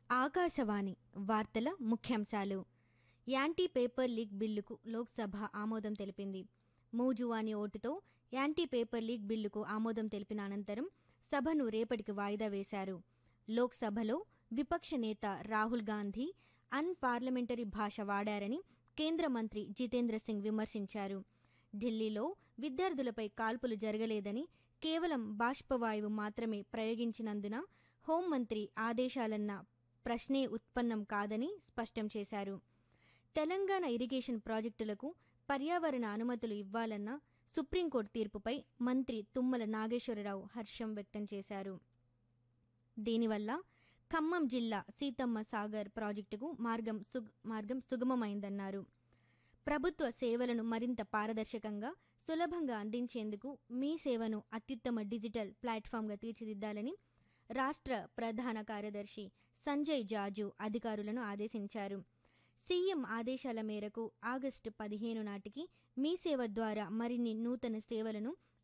ఆకాశవాణి వార్తల ముఖ్యాంశాలు anti paper leak బిల్లుకు లోక్సభ ఆమోదం తెలిపింది మూజువాని ఓటుతో యాంటీ పేపర్ లీక్ బిల్లుకు ఆమోదం తెలిపిన అనంతరం సభను రేపటికి వాయిదా వేశారు లోక్సభలో విపక్ష నేత రాహుల్ గాంధీ అన్ పార్లమెంటరీ భాష వాడారని కేంద్ర మంత్రి జితేంద్ర సింగ్ విమర్శించారు ఢిల్లీలో విద్యార్థులపై కాల్పులు జరగలేదని కేవలం బాష్పవాయువు మాత్రమే ప్రయోగించినందున హోంమంత్రి ఆదేశాలన్న ప్రశ్నే ఉత్పన్నం కాదని స్పష్టం చేశారు తెలంగాణ ఇరిగేషన్ ప్రాజెక్టులకు పర్యావరణ అనుమతులు ఇవ్వాలన్న సుప్రీంకోర్టు తీర్పుపై మంత్రి తుమ్మల నాగేశ్వరరావు హర్షం వ్యక్తం చేశారు దీనివల్ల ఖమ్మం జిల్లా సీతమ్మ సాగర్ ప్రాజెక్టుకు మార్గం సుగ్ మార్గం సుగమమైందన్నారు ప్రభుత్వ సేవలను మరింత పారదర్శకంగా సులభంగా అందించేందుకు మీ సేవను అత్యుత్తమ డిజిటల్ ప్లాట్ఫామ్గా తీర్చిదిద్దాలని రాష్ట్ర ప్రధాన కార్యదర్శి సంజయ్ జాజు అధికారులను ఆదేశించారు సీఎం ఆదేశాల మేరకు ఆగస్టు పదిహేను నాటికి మీ సేవ ద్వారా మరిన్ని నూతన సేవలను